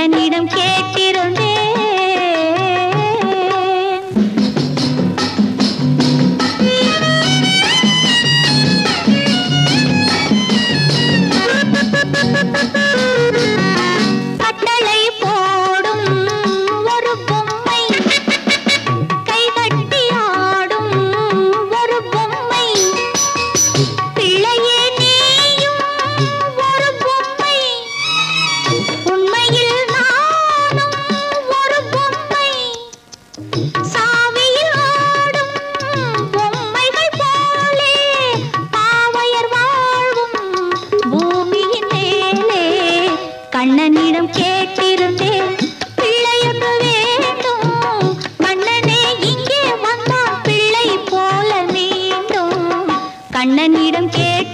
கண்ணனிடம் கேட்டிருந்தேன் கட்டளை போடும் ஒரு பொம்மை கைகட்டி ஆடும் ஒரு பொம்மை பிள்ளையே நீயும் ஒரு பொம்மை உண்மையில் நானும் ஒரு பொம்மை சாவியில் ஆடும் பொம்மைகள் போலே பாவையர் வாழும் பூமியின் மேலே கண்ணனிடம் கேட்டிருந்தேன் பிள்ளையொன்று வேண்டும் கண்ணனே இங்கே வந்தான் பிள்ளை போல மீண்டும் கண்ணனிடம்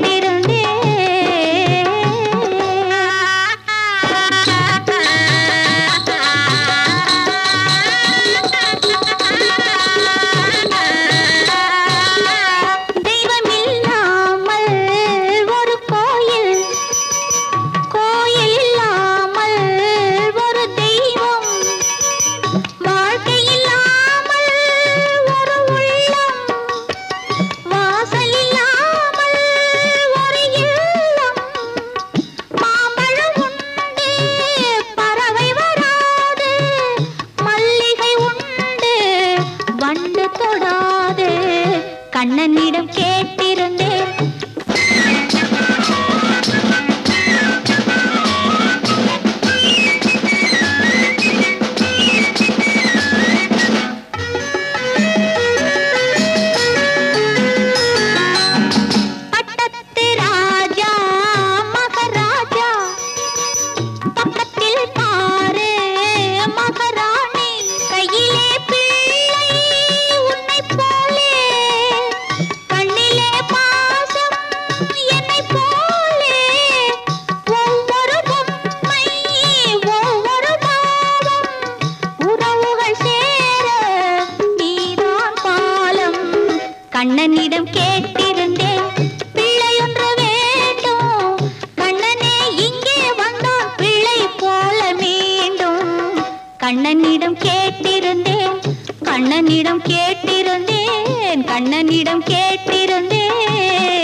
கேட்டிருந்தேன் தெய்வமில்லாமல் ஒரு கோயில் கோயில் இல்லாமல் ஒரு தெய்வம் வாழ்க்கை இல்லாமல் ஒரு உள்ளம் வாசல் இல்லாமல் ஒரு இல்லம் மாம்பழம் உண்டு பறவை வராது மல்லிகை உண்டு வண்டு தொடாது கண்ணனிடம் கேட்டிருந்தேன் பட்டத்து ராஜா மகாராஜா பக்கத்தில் பாரு மகாராணி கையிலே பிள்ளை உன்னை போலே கண்ணிலே பாசம் என்னை போலே ஒவ்வொரு பொம்மை ஒவ்வொரு பாவம் உறவுகள் சேர நீதான் பாலம் கண்ணனிடம் கேட்டிருந்தேன் பிள்ளையொன்று வேண்டும் கண்ணனே இங்கே வந்தான் பிள்ளை போல மீண்டும் கண்ணனிடம் கேட்டிருந்தேன் கண்ணனிடம் கேட்டிருந்தேன் கண்ணனிடம் கேட்டிருந்தேன்